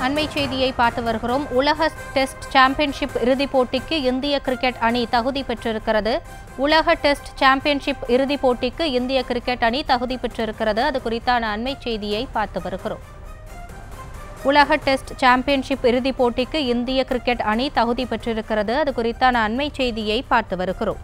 அண்மை செய்தியை பார்த்து வருகிறோம் உலக டெஸ்ட் சாம்பியன்ஷிப் இறுதிப் போட்டிக்கு இந்திய கிரிக்கெட் அணி தகுதி பெற்றிருக்கிறது உலக டெஸ்ட் சாம்பியன்ஷிப் இறுதிப் போட்டிக்கு இந்திய கிரிக்கெட் அணி தகுதி பெற்றிருக்கிறது அது குறித்தான அண்மை செய்தியை பார்த்து வருகிறோம் உலக டெஸ்ட் சாம்பியன்ஷிப் இறுதிப் போட்டிக்கு இந்திய கிரிக்கெட் அணி தகுதி பெற்றிருக்கிறது அது குறித்தான அண்மை செய்தியை பார்த்து வருகிறோம்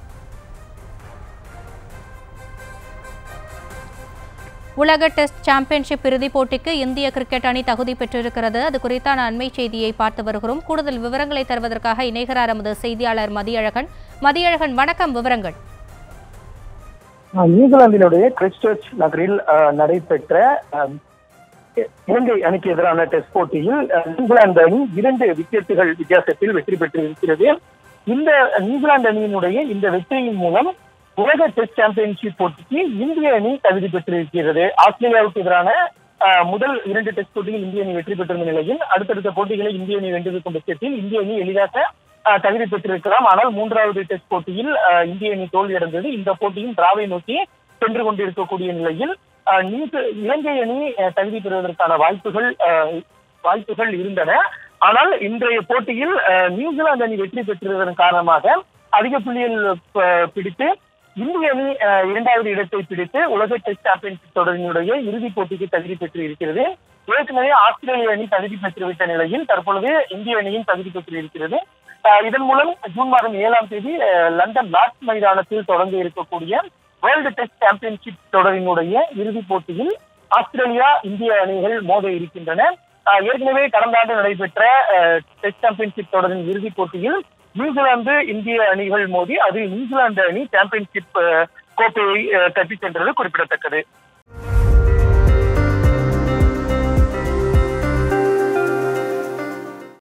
உலக டெஸ்ட் சாம்பியன்ஷிப் இறுதிப் போட்டிக்கு இந்திய கிரிக்கெட் அணி தகுதி பெற்றிருக்கிறது அது குறித்தான அண்மை செய்தியை பார்த்து வருகிறோம் கூடுதல் விவரங்களை தருவதற்காக இணைகிறார் எமது செய்தியாளர் மதியழகன் மதியழகன் வணக்கம் விவரங்கள் நியூசிலாந்தினுடைய கிறிஸ்டர்ச் நகரில் அஹ், நடைபெற்ற அஹ், இலங்கை அணிக்கு எதிரான டெஸ்ட் போட்டியில் அஹ், நியூசிலாந்து அணி இரண்டு விக்கெட்டுகள் வித்தியாசத்தில் வெற்றி பெற்றிருக்கிறது இந்த நியூசிலாந்து அணியினுடைய இந்த வெற்றியின் மூலம் உலக டெஸ்ட் சாம்பியன்ஷிப் போட்டிக்கு இந்திய அணி தகுதி பெற்றிருக்கிறது ஆஸ்திரேலியாவுக்கு எதிரான அஹ், முதல் இரண்டு டெஸ்ட் போட்டியில் இந்திய அணி வெற்றி பெற்றிருந்த நிலையில் அடுத்தடுத்த போட்டிகளை இந்திய அணி வென்றிருக்கும் பட்சத்தில் இந்திய அணி எளிதாக அஹ், தகுதி பெற்றிருக்கலாம் ஆனால் மூன்றாவது டெஸ்ட் போட்டியில் அஹ், இந்திய அணி தோல்வியடைந்தது இந்த போட்டியும் டிராவை நோக்கி சென்று கொண்டிருக்கக்கூடிய நிலையில் அஹ், நியூசி- இலங்கை அணி அஹ், தகுதி பெறுவதற்கான வாய்ப்புகள் அஹ், வாய்ப்புகள் இருந்தன ஆனால் இன்றைய போட்டியில் அஹ், நியூசிலாந்து அணி வெற்றி பெற்றதன் காரணமாக அதிக புள்ளிகள் ப- பிடித்து இந்திய அணி அஹ், இரண்டாவது இடத்தை பிடித்து உலக டெஸ்ட் சாம்பியன்ஷிப் தொடரினுடைய இறுதிப் போட்டிக்கு தகுதி பெற்று இருக்கிறது ஏற்கனவே ஆஸ்திரேலிய அணி தகுதி பெற்றுவிட்ட நிலையில் தற்பொழுது இந்திய அணியும் தகுதி பெற்று இருக்கிறது அஹ், இதன் மூலம் ஜூன் மாதம் ஏழாம் தேதி அஹ், லண்டன் லார்ட்ஸ் மைதானத்தில் தொடங்க இருக்கக்கூடிய வேர்ல்டு டெஸ்ட் சாம்பியன்ஷிப் தொடரினுடைய இறுதிப் போட்டியில் ஆஸ்திரேலியா இந்திய அணிகள் மோத இருக்கின்றன அஹ், ஏற்கனவே கடந்த ஆண்டு நடைபெற்ற அஹ், டெஸ்ட் சாம்பியன்ஷிப் தொடரின் இறுதிப் போட்டியில் நியூசிலாந்து இந்திய அணிகள் மோதி அதில் நியூசிலாந்து அணி சாம்பியன்ஷிப் அஹ், கோப்பையை அஹ், தட்டிச் சென்றது குறிப்பிடத்தக்கது